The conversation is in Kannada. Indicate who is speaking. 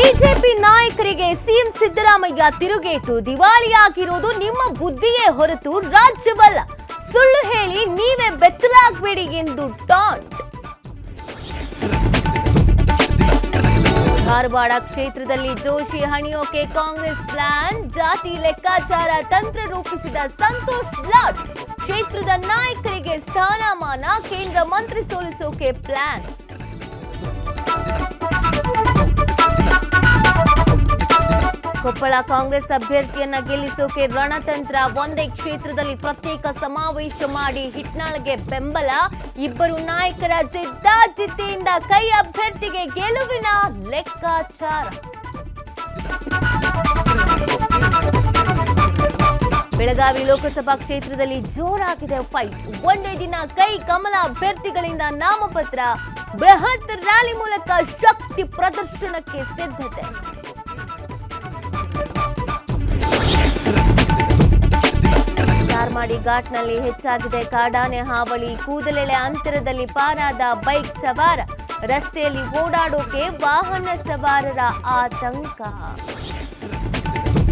Speaker 1: ಬಿಜೆಪಿ ನಾಯಕರಿಗೆ ಸಿಎಂ ಸಿದ್ದರಾಮಯ್ಯ ತಿರುಗೇಟು ದಿವಾಳಿಯಾಗಿರೋದು ನಿಮ್ಮ ಬುದ್ಧಿಯೇ ಹೊರತು ರಾಜ್ಯವಲ್ಲ ಸುಳ್ಳು ಹೇಳಿ ನೀವೇ ಬೆತ್ತಲಾಗಬೇಡಿ ಎಂದು ಟಾಂಟ್ ಧಾರವಾಡ ಕ್ಷೇತ್ರದಲ್ಲಿ ಜೋಶಿ ಹಣಿಯೋಕೆ ಕಾಂಗ್ರೆಸ್ ಪ್ಲಾನ್ ಜಾತಿ ಲೆಕ್ಕಾಚಾರ ತಂತ್ರ ರೂಪಿಸಿದ ಸಂತೋಷ್ ಲಾಡ್ ಕ್ಷೇತ್ರದ ನಾಯಕರಿಗೆ ಸ್ಥಾನಮಾನ ಕೇಂದ್ರ ಮಂತ್ರಿ ಸೋಲಿಸೋಕೆ ಪ್ಲಾನ್ ಕೊಪ್ಪಳ ಕಾಂಗ್ರೆಸ್ ಅಭ್ಯರ್ಥಿಯನ್ನ ಗೆಲ್ಲಿಸೋಕೆ ರಣತಂತ್ರ ಒಂದೇ ಕ್ಷೇತ್ರದಲ್ಲಿ ಪ್ರತ್ಯೇಕ ಸಮಾವೇಶ ಮಾಡಿ ಹಿಟ್ನಾಳ್ಗೆ ಬೆಂಬಲ ಇಬ್ಬರು ನಾಯಕರ ಜಿದ್ದಾಜಿದ್ದಿಯಿಂದ ಕೈ ಅಭ್ಯರ್ಥಿಗೆ ಗೆಲುವಿನ ಲೆಕ್ಕಾಚಾರ ಬೆಳಗಾವಿ ಲೋಕಸಭಾ ಕ್ಷೇತ್ರದಲ್ಲಿ ಜೋರಾಗಿದೆ ಫೈಟ್ ಒಂದೇ ದಿನ ಕೈ ಕಮಲ ಅಭ್ಯರ್ಥಿಗಳಿಂದ ನಾಮಪತ್ರ ಬೃಹತ್ ರ್ಯಾಲಿ ಮೂಲಕ ಶಕ್ತಿ ಪ್ರದರ್ಶನಕ್ಕೆ ಸಿದ್ಧತೆ ಚಾರ್ಮಾಡಿ ಘಾಟ್ನಲ್ಲಿ ಹೆಚ್ಚಾಗಿದೆ ಕಾಡಾನೆ ಹಾವಳಿ ಕೂದಲೆಳೆ ಅಂತರದಲ್ಲಿ ಪಾರಾದ ಬೈಕ್ ಸವಾರ ರಸ್ತೆಯಲ್ಲಿ ಓಡಾಡೋಕೆ ವಾಹನ ಸವಾರರ ಆತಂಕ